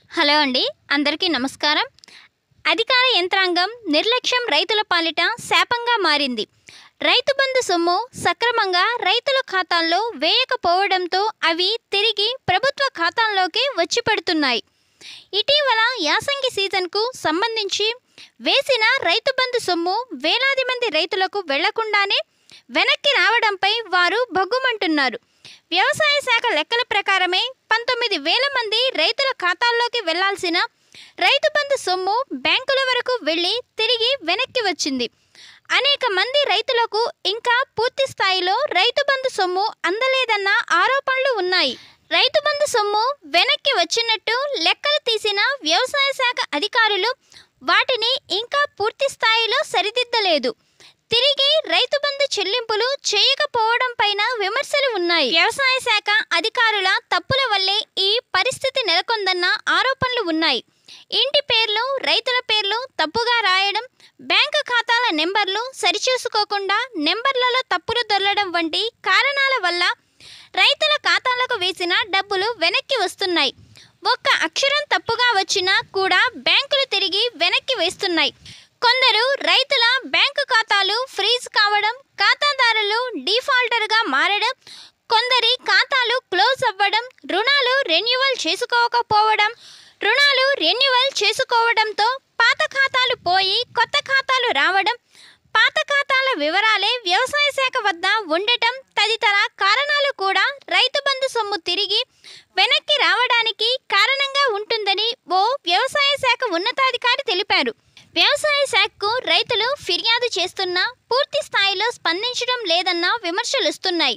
hello అండి అందరికీ నమస్కారం అధికార యంత్రాంగం నిర్లక్ష్యం రైతుల పాలిట శాపంగా మారింది రైతు బంధు సొమ్ము సక్రమంగా రైతుల ఖాతాల్లో వేయకపోవడంతో అవి తిరిగి ప్రభుత్వ ఖాతాల్లోకి వచ్చి పడుతున్నాయి ఇటీవల యాసంగి సీజన్కు సంబంధించి వేసిన రైతు బంధు సొమ్ము వేలాది మంది రైతులకు వెళ్లకుండానే వెనక్కి రావడంపై వారు భగ్గుమంటున్నారు వ్యవసాయ శాఖ లెక్కల ప్రకారమే పంతొమ్మిది వేల మంది రైతుల ఖాతాల్లోకి వెళ్లాల్సిన రైతు బంధు సొమ్ము బ్యాంకుల వరకు వెళ్లి తిరిగి వెనక్కి వచ్చింది అనేక మంది రైతులకు ఇంకా పూర్తి స్థాయిలో రైతు బంధు సొమ్ము అందలేదన్న ఆరోపణలు ఉన్నాయి రైతు బంధు సొమ్ము వెనక్కి వచ్చినట్టు లెక్కలు తీసిన వ్యవసాయ శాఖ అధికారులు వాటిని ఇంకా పూర్తి స్థాయిలో సరిదిద్దలేదు తిరిగి రైతు బంధు చెల్లింపులు చేయకపోవడం పైన విమర్శలు ఉన్నాయి వ్యవసాయ శాఖ అధికారుల తప్పుల వల్లే ఈ పరిస్థితి నెలకొందన్న ఆరోపణలు ఉన్నాయి ఇంటి పేర్లు రైతుల పేర్లు తప్పుగా రాయడం బ్యాంకు ఖాతాల నెంబర్లు సరిచూసుకోకుండా నెంబర్లలో తప్పులు దొరలడం వంటి కారణాల వల్ల రైతుల ఖాతాలకు వేసిన డబ్బులు వెనక్కి వస్తున్నాయి ఒక్క అక్షరం తప్పుగా వచ్చినా కూడా బ్యాంకులు తిరిగి వెనక్కి వేస్తున్నాయి కొందరు రైతుల బ్యాంకు ఖాతాలు ఫ్రీజ్ కావడం ఖాతాదారులు డిఫాల్టర్గా మారడం కొందరి ఖాతాలు క్లోజ్ అవ్వడం రుణాలు రెన్యువల్ చేసుకోకపోవడం రుణాలు రెన్యువల్ చేసుకోవడంతో పాత ఖాతాలు పోయి కొత్త ఖాతాలు రావడం పాత ఖాతాల వివరాలే వ్యవసాయ శాఖ వద్ద ఉండటం తదితర కారణాలు కూడా రైతు బంధు సొమ్ము తిరిగి వెనక్కి రావడానికి కారణంగా ఉంటుందని ఓ వ్యవసాయ శాఖ ఉన్నతాధికారి తెలిపారు వ్యవసాయ శాఖకు రైతులు ఫిర్యాదు చేస్తున్నా పూర్తి స్థాయిలో స్పందించడం లేదన్న విమర్శలు వస్తున్నాయి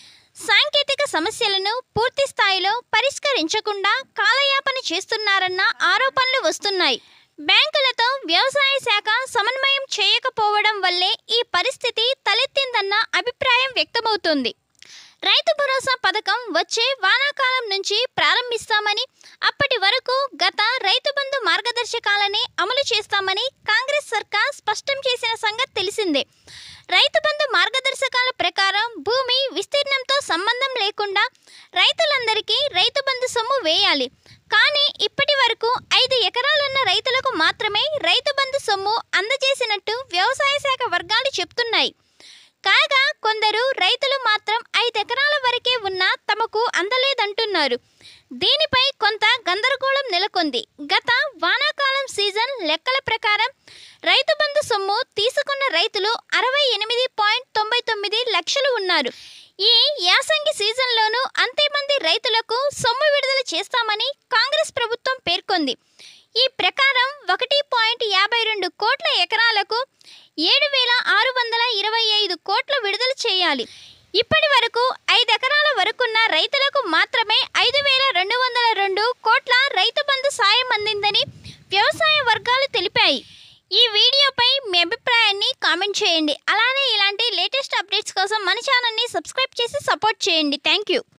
సాంకేతిక సమస్యలను పూర్తి స్థాయిలో పరిష్కరించకుండా కాలయాపన చేస్తున్నారన్న ఆరోపణలు వస్తున్నాయి బ్యాంకులతో వ్యవసాయ శాఖ సమన్వయం చేయకపోవడం వల్లే ఈ పరిస్థితి తలెత్తిందన్న అభిప్రాయం వ్యక్తమవుతోంది రైతు భరోసా పథకం వచ్చే వానాకాలం నుంచి ప్రారంభిస్తామని అప్పటి వరకు గత రైతు బంధు మార్గదర్శకాలనే అమలు చేస్తామని కాంగ్రెస్ సర్కార్ స్పష్టం చేసిన సంగతి తెలిసిందే రైతు బంధు మార్గదర్శకాల ప్రకారం భూమి విస్తీర్ణంతో సంబంధం లేకుండా రైతులందరికీ రైతు బంధు సొమ్ము వేయాలి కానీ ఇప్పటి వరకు ఐదు ఎకరాలున్న రైతులకు మాత్రమే రైతు బంధు సొమ్ము అందజేసినట్టు వ్యవసాయ శాఖ వర్గాలు చెప్తున్నాయి కాగా కొందరు రైతులు మాత్రం ఐదు ఎకరాల వరకే ఉన్నా తమకు అందలేదంటున్నారు దీనిపై కొంత గందరగోళం నెలకొంది గత వానాకాలం సీజన్ లెక్కల ప్రకారం రైతు బంధు సొమ్ము తీసుకున్న రైతులు అరవై ఎనిమిది పాయింట్ తొంభై తొమ్మిది లక్షలు ఉన్నారు ఈ యాసంగి సీజన్లోనూ అంతే మంది రైతులకు సొమ్ము విడుదల చేస్తామని కాంగ్రెస్ ప్రభుత్వం పేర్కొంది ఈ ప్రకారం ఒకటి పాయింట్ యాభై రెండు కోట్ల ఎకరాలకు ఏడు వేల ఆరు వందల ఇరవై ఐదు కోట్ల విడుదల చేయాలి ఇప్పటి వరకు ఐదు ఎకరాల వరకున్న రైతులకు మాత్రమే ఐదు వేల రెండు వందల రెండు కోట్ల రైతు బంధు సాయం అందిందని వ్యవసాయ వర్గాలు తెలిపాయి ఈ వీడియోపై మీ అభిప్రాయాన్ని కామెంట్ చేయండి అలానే ఇలాంటి లేటెస్ట్ అప్డేట్స్ కోసం మన ఛానల్ని సబ్స్క్రైబ్ చేసి సపోర్ట్ చేయండి థ్యాంక్ యూ